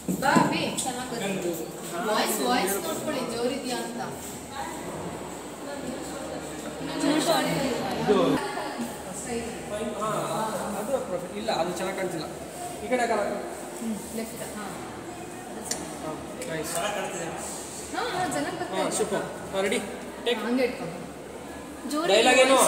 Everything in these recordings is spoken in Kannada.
ಬಾ ಬಿ ಚೆನ್ನಾಗಿ ವಾಯ್ಸ್ ವಾಯ್ಸ್ ನೋಡ್ಕೊಳ್ಳಿ ಜೋರಿದ್ಯಾ ಅಂತ ಇದು ಹಾಂ ಅದು profit. ಇಲ್ಲ ಅದು ಚೆನ್ನಾಗಿ ಕಾಣ್ತಿಲ್ಲ ಈ ಕಡೆ ಕಾಣ ಲೆಫ್ಟ್ ಹಾಂ ಹಾಂ ನೈಸ್ ಹಾಂ ಹಾಂ ಚೆನ್ನಾಗಿ ಹಾಂ ಬರ್ತಾ ಸೂಪರ್ ಹಾಂ ರೆಡಿ ಟೇಕ್ ಹಂಗೆ ಇಟ್ಕೊ ಡೈಲಾಗ್ ಏನು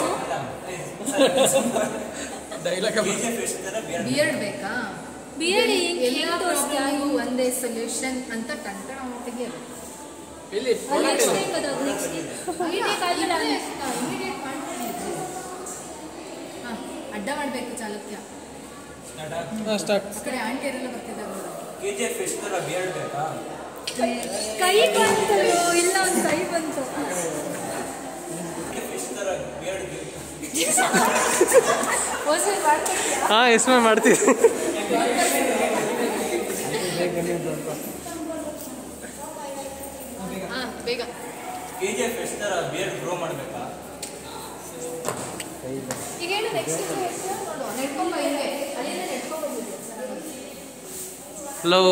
ಡೈಲಾಗ್ ಬಿಯರ್ಡ್ ಬೇಕಾ ಬಿಯರ್ಡ್ ಹೆಂಗ್ ಎಲ್ಲ ಹೆಂಗ್ ತೋರಿಸ್ತೀಯಾ? ಪ್ರಾಬ್ಲಮ್ಗೂ ಒಂದೇ ಸೊಲ್ಯೂಷನ್ ಅಂತ ಟಂಕಣ ತೆಗಿಯೋದು ಎಲ್ಲಿ ಅಲ್ಲಿ product next ಏನು? take ಅದು, next take. Immediate ಆಗಿ ನಾನು- ಇಮಿಡಿಯೇಟ್ ಮಾಡ್ಕೊಂಡು ಹಾಂ ಅಡ್ಡ ಮಾಡಬೇಕು ಚಾಲಕ್ಯ ಹಾಂ ಸ್ಟಾರ್ಟ್ ಆ ಕಡೆ ಆಂಟಿಯರೆಲ್ಲ ಬರ್ತಿದ್ದಾರೆ ನೋಡು. ಕೆಜಿಎಫ್ ಎಷ್ಟು ಥರ ಬಿಯರ್ಡ್ ಬೇಕಾ ಕೈ ಬಂತು ಇಲ್ಲ ಒಂದು ಕೈ ಬಂತು ಎಷ್ಟು ಥರ ಬಿಯರ್ಡ್ ಬೇಕು ಒಂದ್ಸರಿ ಮಾಡ್ಕೊಡ್ತೀಯಾ? ಹಾಂ ಎಸ್ ಮ್ಯಾಮ್ ಮಾಡ್ತೀವಿ ಹಾ ಬೇಗ ಕೆಜಿಎಫ್ ಎಷ್ಟು ಥರ ಬಿಯರ್ಡ್ ಗ್ರೋ ಮಾಡಬೇಕಾ ಈಗ ಹೇಳು ನೆಕ್ಸ್ಟ್ ನೋಡು ನೆಟ್ಕೊಂಬ ಹಿಂಗೆ ಅಲ್ಲಿಂದ ನೆಟ್ಕೊಂಡ್ ಬಂದಿದ್ದೆ ಹಲೋ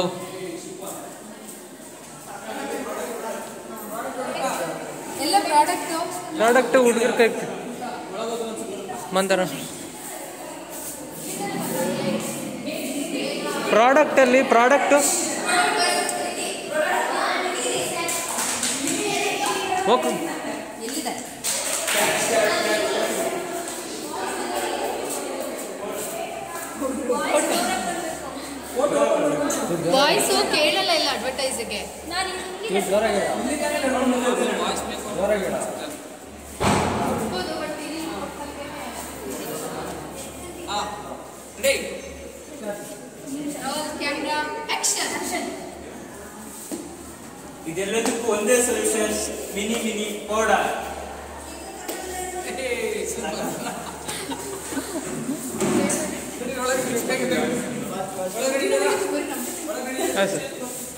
ಎಲ್ಲ ಪ್ರಾಡಕ್ಟು ಪ್ರಾಡಕ್ಟ್ ಹುಡುಗರ ಕೈ ಮಂತರ ಪ್ರಾಡಕ್ಟಲ್ಲಿ ಪ್ರಾಡಕ್ಟು ಓಕೆ ಎಲ್ಲಿದೆ ವಾಯ್ಸು ಕೇಳಲ್ಲ ಇಲ್ಲ ಅಡ್ವರ್ಟೈಸಿಗೆ ನಾನು ಕ್ಯಾಮ್ರಾ ಆಕ್ಷನ್ ಇದೆಲ್ಲದಕ್ಕೂ ಒಂದೇ ಸೊಲ್ಯೂಷನ್ ಮಿನಿ ಮಿನಿ ಪೌಡರ್ ಹಾಂ ಸರ್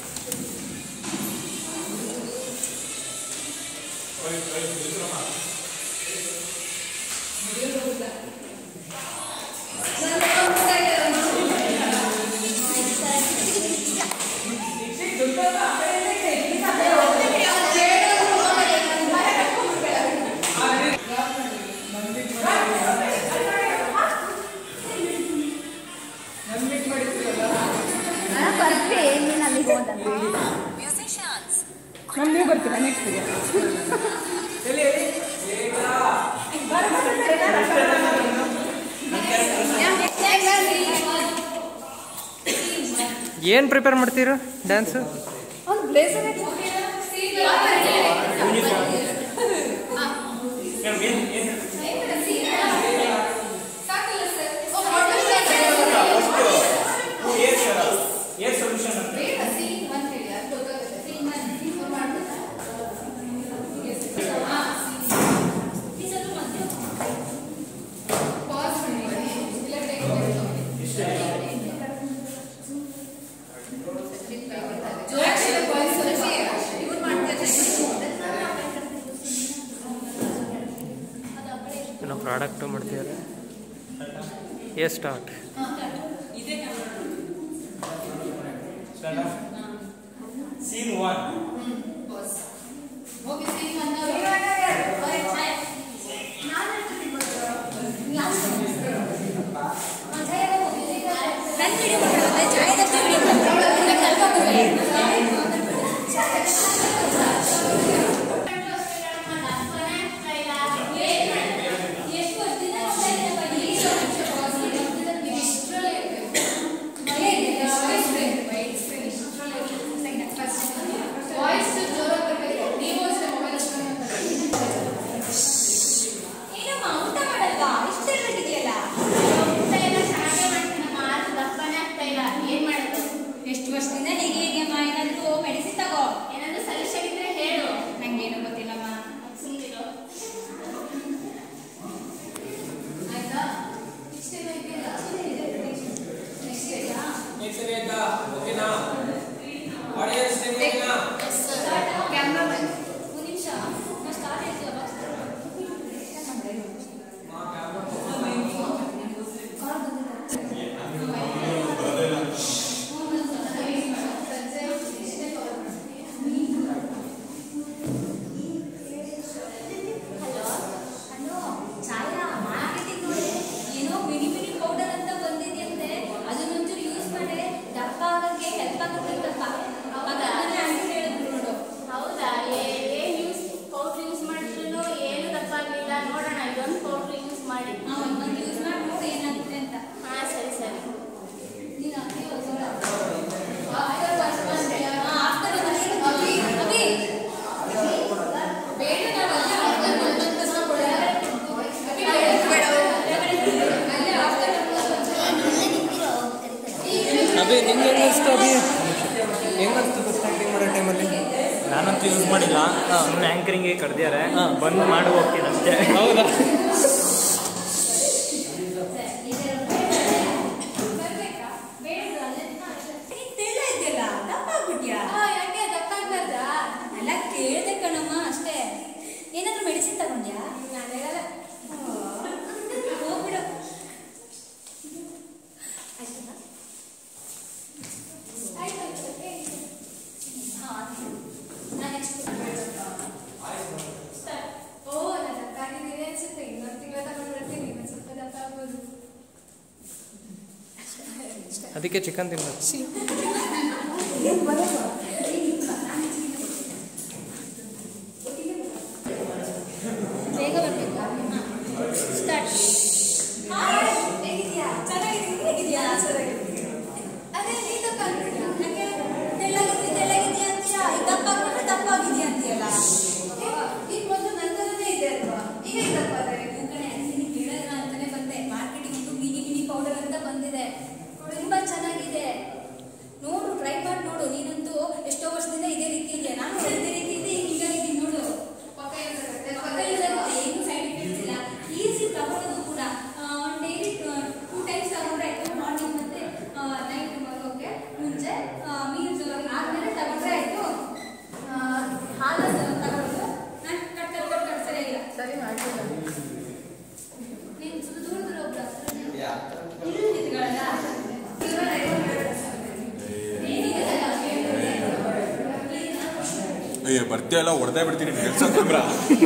ಏನು ಪ್ರಿಪೇರ್ ಮಾಡ್ತೀರಾ ಡ್ಯಾನ್ಸು ಅವ್ನು ಬ್ಲೇಸರ್ ಏರ್ ಸೊಲ್ಯೂಷನ್ ಅಂತ ಏನೋ ಪ್ರಾಡಕ್ಟು ಮಾಡ್ತಿದ್ದಾರೆ ಎ ಸ್ಟಾರ್ಟ್ ಸೀನ್ ಒನ್ ನನ್ನ ವಿಡಿಯೋ ಮಾಡ್ಕೊಳ್ಳೋದು ಜಾಯದಷ್ಟು ವಿಡಿಯೋ ಎಷ್ಟು ವರ್ಷದಿಂದ ವಾಯ್ಸ್ ಜೋರಾಗಿ ಬರ್ಬೇಕು ನೀವು ಅಷ್ಟೇ ಮೊಬೈಲ್ ಏನಮ್ಮ ಊಟ ಮಾಡಲ್ವಾ ಇಷ್ಟೆಲ್ಲ ಇದೆಯಲ್ಲ ಊಟ ಎಲ್ಲ ಚೆನ್ನಾಗೇ ಮಾಡ್ತೀನಮ್ಮ ಆದ್ರೂ ದಪ್ಪನೇ ಆಗ್ತಾ ಇಲ್ಲ ಏನ್ ಮಾಡೋದು ಎಷ್ಟು ವರ್ಷದಿಂದ ಹೇಗೆ ಹೇಗೆ ಅಮ್ಮ ಅಭಿ ನಿಂಗೆ ಹೆಂಗೆ ಅನಿಸ್ತು ಅಭಿ ಹೆಂಗೆ ಅನಿಸ್ತು ಫಸ್ಟ್ ಆ್ಯಕ್ಟಿಂಗ್ ಮಾಡೋ ಟೈಮಲ್ಲಿ ನಾನಂತೂ ಯೂಸ್ ಮಾಡಿಲ್ಲ ಸುಮ್ಮನೆ ಆ್ಯಂಕರಿಂಗ್ಗೆ ಕರೆದಿದ್ದಾರೆ ಹಾ. ಬಂದು ಮಾಡಿ ಹೋಗ್ತೀನಿ ಅಷ್ಟೇ ಹೌದಾ ನೀನ್ ತೆಳ್ಳ ಇದ್ಯಲ್ಲ ದಪ್ಪ ಆಗ್ಬಿಟ್ಯಾ ಯಾಕೆ ಗೊತ್ತಾಗ್ಬಾರ್ದಾ ಎಲ್ಲ ಕೇಳ್ದೆ ಕಣಮ್ಮ ಅಷ್ಟೇ ಏನಾದ್ರೂ ಮೆಡಿಸಿನ್ ತಗೊಂಡ್ಯಾ ನಾನು ಹೇಳಲ್ಲ ಹೋಗ್ಬಿಡು ಆಯ್ತು ಆಯ್ತು ಹೇಳಿ ನಾನು ನೆಕ್ಸ್ಟ್ ಓ ನಾನು ದಪ್ಪ ಆಗಿದ್ದೀನಿ ಅನ್ಸುತ್ತೆ ಇನ್ನೊಂದು ತಿಂಗಳ ತಗೊಂಡು ಬರ್ತೀನಿ ಇನ್ನೊಂದು ಸ್ವಲ್ಪ ದಪ್ಪ ಆಗ್ಬೋದು ಅದಕ್ಕೆ ಚಿಕನ್ ತಿನ್ಬೇಕು ಬೇಗ ಬರಬೇಕು ಸ್ಟಾರ್ಟ್ ಹೇಗಿದ್ಯಾ ಚೆನ್ನಾಗಿದ್ದೀನಿ ಹೇಗಿದ್ಯಾ ಅದೇ ನೀ ದಪ್ಪ ಆಗ್ಬಿಟ್ಯಾ ನನಗೆ ತೆಳ್ಳಗಿದ್ದಿ ತೆಳ್ಳಗಿದ್ಯಾ ಅಂತೀಯಾ ಈಗ ದಪ್ಪ ಆಗ್ಬಿಟ್ರೆ ದಪ್ಪ ಆಗಿದ್ಯಾ ಅಂತೀಯಲ್ಲ ಈಗ ಮೊದಲು ನಂತರನೇ ಇದೆ ಅಲ್ವಾ ಈಗ ಈಗ ದಪ್ಪ ಅದೇ ಕಣೆ ನಿನಗೆ ಹೇಳೋಣ ಅಂತಾನೆ ಬಂದೆ ಮಾರ್ಕೆಟಿಂಗ್ ಒಂದು ಮಿನಿ ಮಿನಿ ಪೌಡರ್ ಅಂತ ಬಂದಿದೆ ತುಂಬಾ ಚೆನ್ನಾಗಿದೆ ನೋಡು ಟ್ರೈ ಮಾಡಿ ನೋಡು ನೀನಂತೂ ಎಷ್ಟೋ ವರ್ಷದಿಂದ ಇದೇ ರೀತಿ ಇದೆಯಾ ನಾನು ಇದೇ ರೀತಿ ಇದೆ ಈಗ ಇದ್ದೀನಿ ನೋಡು ಪಕ್ಕ ಇರುತ್ತೆ ಪಕ್ಕ ಇರುತ್ತೆ, ಏನು ಸೈಡ್ ಎಫೆಕ್ಟ್ಸ್ ಇಲ್ಲ ಈಸಿ ತಗೊಳ್ಳೋದು ಕೂಡ ಒಂದು ಡೈಲಿ ಟೂ ಟೈಮ್ಸ್ ತಗೊಂಡ್ರೆ ಆಯ್ತು ಮಾರ್ನಿಂಗ್ ಮತ್ತೆ ನೈಟ್ ಮಲಗೋಕೆ ಮುಂಚೆ ಮೀಲ್ಸ್ ಆದ್ಮೇಲೆ ತಗೊಂಡ್ರೆ ಆಯ್ತು ಆ, ಹಾಲು ತಗೊಳ್ಳೋದು ನಾನು ಕಟ್ ಕಟ್ ಕಟ್ ಕಟ್ ಸರಿಯಾಗಿಲ್ಲ ಸರಿ ಮಾಡ್ತೀನಿ ನೀನು ಸ್ವಲ್ಪ ದೂರ ದೂರ ಒಬ್ರು ಹತ್ರನೇ ಇಲ್ಲಿ ನಿಂತ್ಕೊಳ್ಳೋದಾ? ಅಯ್ಯ ಬರ್ತೀಯಲ್ಲ ಹೊಡೆದೇ ಬಿಡ್ತೀನಿ ಕೆಲಸ ಕ್ಯಾಮ್ರಾ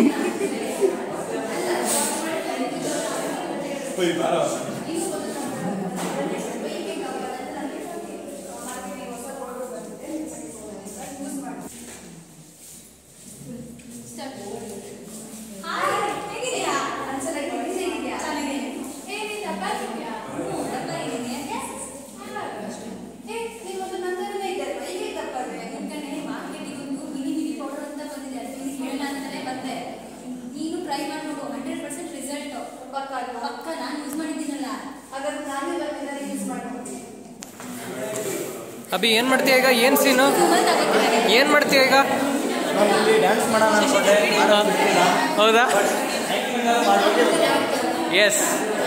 ಹಾಯ್, ಹೇಗಿದ್ಯಾ? ಚೆನ್ನಾಗಿದ್ದೀನಿ, ಹೇಗಿದ್ಯಾ? ಚೆನ್ನಾಗಿದ್ದೀನಿ. ಏ ನೀ ದಪ್ಪ ಆಗಿದ್ಯಾ ಹ್ಞೂ, ದಪ್ಪ ಇದ್ದೀನಿ. ಯಾಕೆ? ಏ ನೀ ಮೊದಲು ನಂತರನೇ ಇದೆ ಅಲ್ವಾ ಈಗ ಈಗ ದಪ್ಪ ಅದೇ ನಿಮ್ ಕಡೆ ಮಾರ್ಕೆಟಿಗೆ ಒಂದು ಮಿನಿ ಮಿನಿ ಪೌಡರ್ ಅಂತ ಬಂದಿದೆ ಅದು ನಿನಗೆ ಹೇಳೋಣ ಅಂತಾನೆ ಬಂದೆ ನೀನು ಟ್ರೈ ಮಾಡಿ ನೋಡು ಹಂಡ್ರೆಡ್ ಪರ್ಸೆಂಟ್ ರಿಸಲ್ಟ್ ಪಕ್ಕ ಅಲ್ವಾ ಪಕ್ಕ ನಾನು ಯೂಸ್ ಮಾಡಿದ್ದೀನಲ್ಲ ಹಾಗಾದ್ರೆ ನಾನೇ ಬರ್ತಿದ್ದಾರೆ ಯೂಸ್ ಮಾಡ್ತೀನಿ ಅಭಿ ಏನು ಮಾಡ್ತೀಯ ಈಗ ಏನು ಸೀನು ಸುಮ್ಮನೆ ತಗೋತೀನಿ ಏನು ಮಾಡ್ತೀಯ ಈಗ ನಾನು ಇಲ್ಲಿ ಡ್ಯಾನ್ಸ್ ಮಾಡೋಣ ಅನ್ಕೊಂಡೆ ಹೌದಾ ಎಸ್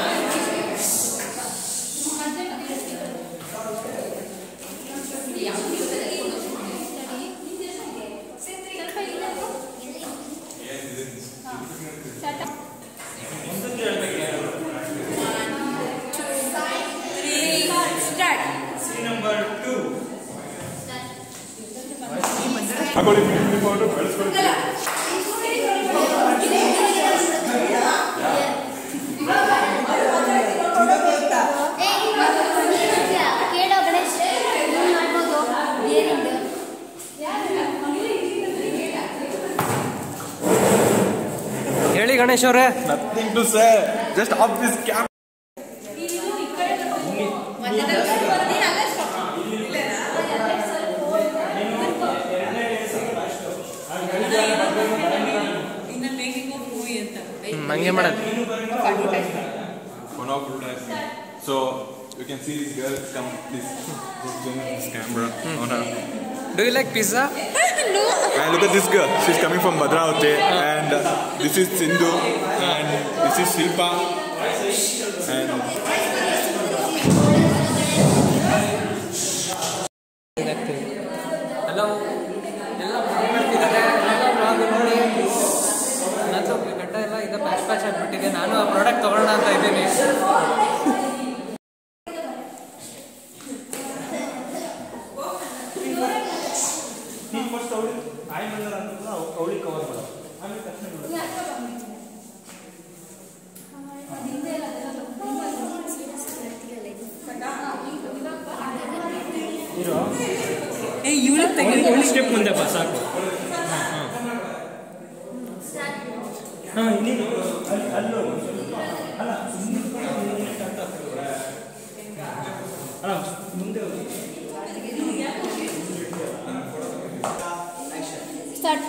ಸ್ಟಾರ್ಟ್ ನಂಬರ್ ಟೂ ತಗೊಳ್ಳಿ ಪೌಡರ್ ಬೆಳೆಸ್ಕೊಳ್ಳಿ ಕೇಳೋ ಗಣೇಶ್ ಏನ್ ಮಾಡ್ಬೋದು ಏನಿದೆ ಹೇಳಿ ಗಣೇಶ್ ಅವರೇ nothing to say just off this cam hmm, ಹಂಗೆ ಮಾಡೋದು one of Ruda's. So you can see this girl come this this zoom this camera on her. Do you like pizza And look at this girl. She's coming from Bhadravati and uh, this is Sindhu and this is Shilpa and hello ಎಲ್ಲ ಮಾಡ್ತಿದ್ದಾರೆ ಎಲ್ಲ vlog ನೋಡಿ ನಂದು ಗಡ್ಡ ಎಲ್ಲ ಇದು ಪ್ಯಾಚ್ ಪ್ಯಾಚ್ ಆಗಿಬಿಟ್ಟಿದೆ ನಾನು ಆ ಪ್ರಾಡಕ್ಟ್ ತೊಗೊಳ್ಳೋಣ ಅಂತ ಇದ್ದೀನಿ ನೀನು ಫಸ್ಟ್ ಅವಳಿ ಆಯ್ ಮಂದರ ಅಂತ ಅವಳಿಗೆ ಕವರ್ ಮಾಡೋ ಆಮೇಲೆ ತಕ್ಷಣ ನೋಡು. ಹಿಂದೆ ಒಂದು ಸ್ಟೆಪ್ ಮುಂದೆ ಬಾ ಸಾಕು ಹಾಂ ನೀನು ಅಲ್ಲಿ ಅಲ್ಲೋ ಅಲ್ಲ ಅಲ್ಲ ಮುಂದೆ ಹೋಗಿ ಸ್ಟಾರ್ಟ್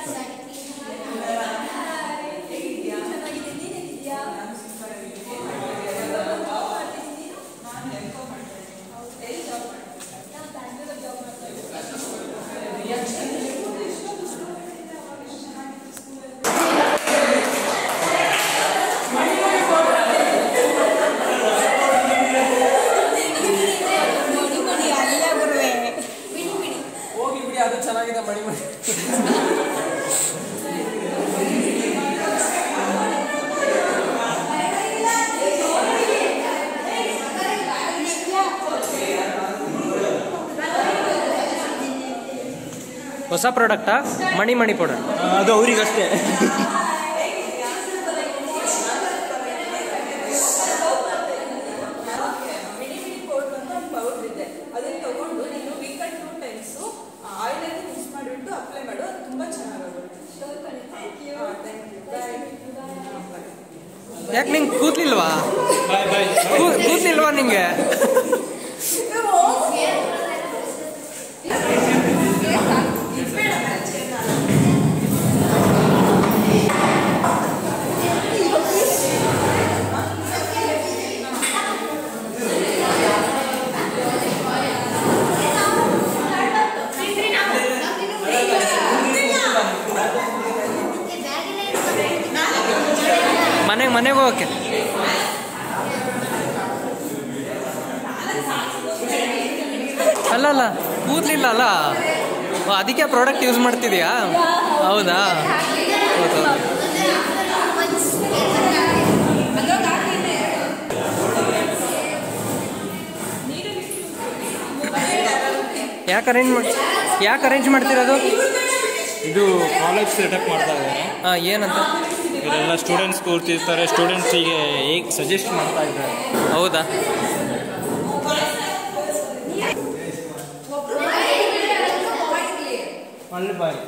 ಚೆನ್ನಾಗಿದೆ ಮಣಿ ಮಣಿ ಹೊಸ ಪ್ರಾಡಕ್ಟಾ ಮಣಿ ಮಣಿ ಪೌಡರ್ ಅದು ಅವರಿಗಷ್ಟೇ ಮಿನಿ ಮಿನಿ ಪೌಡರ್ ಅಂತ ಒಂದು ಪೌಡರ್ ಇದೆ ಅದನ್ನ ತಗೊಂಡು ನೀನು ವೀಕಲ್ ಟೂ ಟೈಮ್ಸು ಆಯಿಲ್ ಅಲ್ಲಿ ಮಿಕ್ಸ್ ಮಾಡಿಬಿಟ್ಟು ಅಪ್ಲೈ ಮಾಡು ಅದು ತುಂಬ ಚೆನ್ನಾಗಾಗುತ್ತೆ ಥ್ಯಾಂಕ್ ಯು ಯಾಕೆ ನಿಂಗೆ ಕೂತ್ಲಿಲ್ವಾ ಬಾಯ್ ಬಾಯ್ ಕೂ- ಕೂತ್ಲಿಲ್ವಾ ನಿಂಗೆ ಮನೆಗೆ ಮನೆಗೆ ಹೋಗಕ್ಕೆ ಅಲ್ಲ ಅಲ್ಲ ಕೂದ್ಲಿಲ್ಲ ಅಲ್ಲ ಓ, ಅದಕ್ಕೆ ಪ್ರಾಡಕ್ಟ್ ಯೂಸ್ ಮಾಡ್ತಿದ್ಯಾ ಹೌದಾ ಹೌದು ಯಾಕೆ ಅರೇಂಜ್ ಮಾಡಿ ಯಾಕೆ ಅರೇಂಜ್ ಮಾಡ್ತಿರೋದು ಇದು ಕಾಲೇಜ್ ಸೆಟಪ್ ಮಾಡ್ತಾ ಇದ್ದಾರೆ ಹಾಂ ಏನಂತ ಇವರೆಲ್ಲ ಸ್ಟೂಡೆಂಟ್ಸ್ ಕೂರ್ತಿರ್ತಾರೆ ಸ್ಟೂಡೆಂಟ್ಸಿಗೆ ಹೇಗೆ ಸಜೆಸ್ಟ್ ಮಾಡ್ತಾ ಇದ್ದಾರೆ ಹೌದಾ ಅಲ್ಲಿ ಬಾಯ್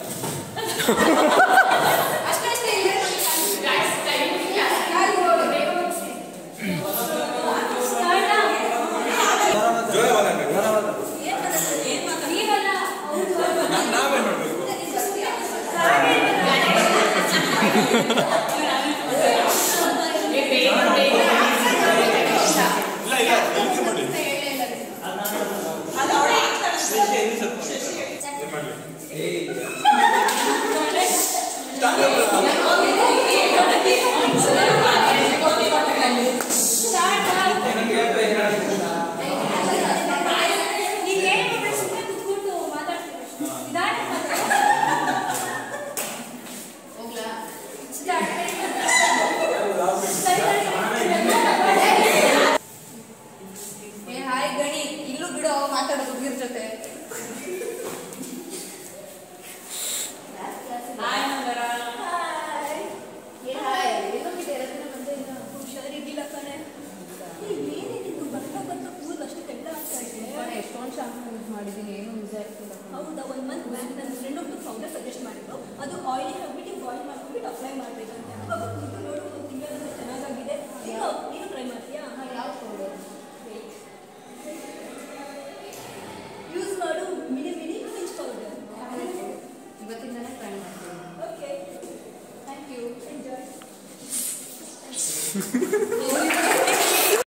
ಏ ಹಾಯ್ ಗಣಿ ಇಲ್ಲೂ ಬಿಡೋ ಮಾತಾಡೋದು ಹುಡುಗಿರ ಜೊತೆ ಹಾಯ್ ಮಂಗರ ಹುಷಾರಿದ್ದಿಲ್ಲ ಕಣೆ ಏನೇನಿದು ಬರ್ತಾ ಬರ್ತಾ ಕೂದಲು ಅಷ್ಟು ಕೆಟ್ಟ ಆಗ್ತಾ ಇದೆ ಎಷ್ಟೊಂದು ಶಾಂಪು ಯೂಸ್ ಮಾಡಿದ್ದೀನಿ ಏನು ಯೂಸ್ ಆಗ್ತಿಲ್ಲ ಹೌದಾ ಒಂದು ಮಂತ್ ಬ್ಯಾಕ್ ನನ್ನ ಫ್ರೆಂಡ್ ಒಬ್ಬರು ಪೌಡರ್ ಸಜೆಸ್ಟ್ ಮಾಡಿದ್ರು ಅದು ಆಯಿಲಿ ಹಾಕ್ಬಿಟ್ಟು ಬಾಯ್ಲ್ ಮಾಡ್ಕೊಂಡ್ಬಿಟ್ಟು ಅಪ್ಲೈ ಮಾಡಬೇಕಂತೆ ಅವಾಗ ಕೂದಲು ನೋಡು ಒಂದು ತಿಂಗಳಲ್ಲಿ ಚೆನ್ನಾಗಾಗಿದೆ ಈಗ ನೀನು ಟ್ರೈ ಮಾಡ್ತೀಯಾ ಯಾವ ಪೌಡರ್ ಯೂಸ್ ಮಾಡು ಮಿನಿ ಮಿನಿ ಮಿಂಚ್ ಪೌಡರ್ ಇವತ್ತಿಂದನೇ ಟ್ರೈ ಮಾಡ್ತೀನಿ ಓಕೆ ಥ್ಯಾಂಕ್ ಯು ಎಂಜಾಯ್